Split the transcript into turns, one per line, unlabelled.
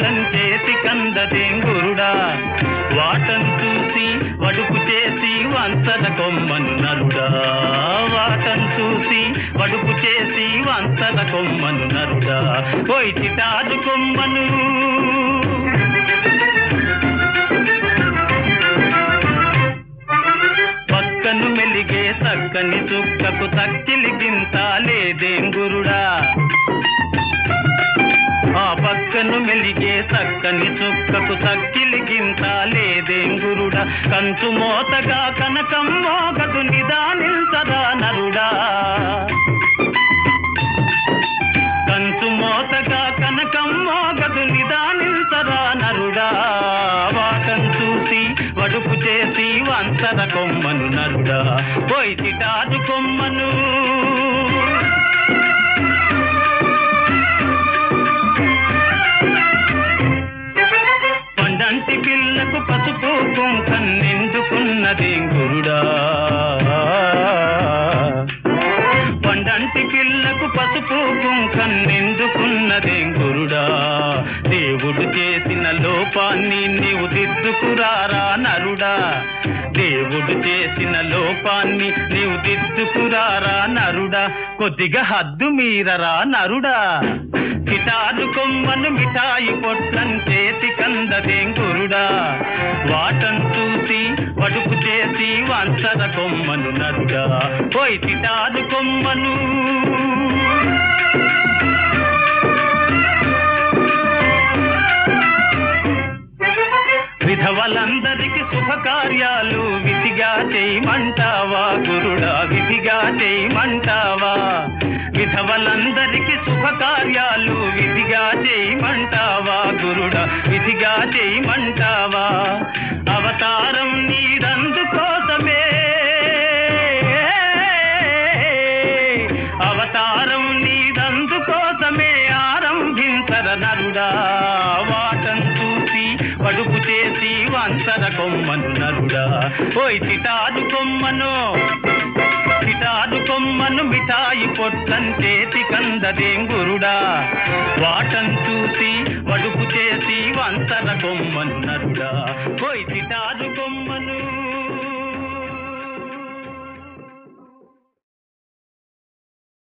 పొట్లం చేతి కందదేం గురుడా వాటం చూసి వడుపు చేసి వంచన కొమ్మను నరుడా వాటం చూసి వడుపు చేసి వంచన కొమ్మను నరుడా పోయి చిటాదు కొమ్మను పక్కను మెలిగే చక్కని చుక్కకు తక్కిలి గింత లేదేం గురుడా ఆ పక్కను మెలిగే చక్కని చుక్కకు తక్కిలి గింత లేదేం గురుడా కంచు మోతగా కనకం మోగదు నిదానిల్సదా నరుడా కంచు మోతగా కనకం మోగదు నిదానిల్సదా నరుడా వాటం చూసి వడుపు చేసి వంచర కొమ్మను నరుడా పోయి చిటాదు కొమ్మను పండంటి పిల్లకు పసుపు కుంకన్నెందుకున్నది గురుడా పండంటి పిల్లకు పసుపు కుంకన్నెందుకున్నదే గురుడా దేవుడు చేసిన లోపాన్ని నీవు దిద్దుకురారా నరుడా దేవుడు చేసిన లోపాన్ని నీవు దిద్దుకురారా నరుడా కొద్దిగా హద్దు మీరరా నరుడా కిటారు కొమ్మను మిఠాయి పొట్లం చేతి కందదేం గురుడా వాటం చూసి వడుపు చేసి వంచర కొమ్మను నరుడా పోయి కిటారు కొమ్మను విధవలందరికి శుభకార్యాలు విధిగా చేయమంటావా గురుడా విధిగా చేయమంటావా విధవలందరికి శుభకార్యాలు విధిగా చేయమంటావా గురుడా విధిగా చేయమంటావా అవతారం నీదందుకోసమే అవతారం నీదందుకోసమే ఆరంభించర నరుడా వాటం చూసి వడుపు చేసి వంచర కొమ్మను నరుడా ఓయ్ చిటాదు కొమ్మను చిటాదు కొమ్మను మిఠాయి పొట్లం చేతి కందదేం గురుడా వాటం చూసి వడుపు చేసి వంచర కొమ్మను నరుడా ఓయ్ చిటాదు కొమ్మను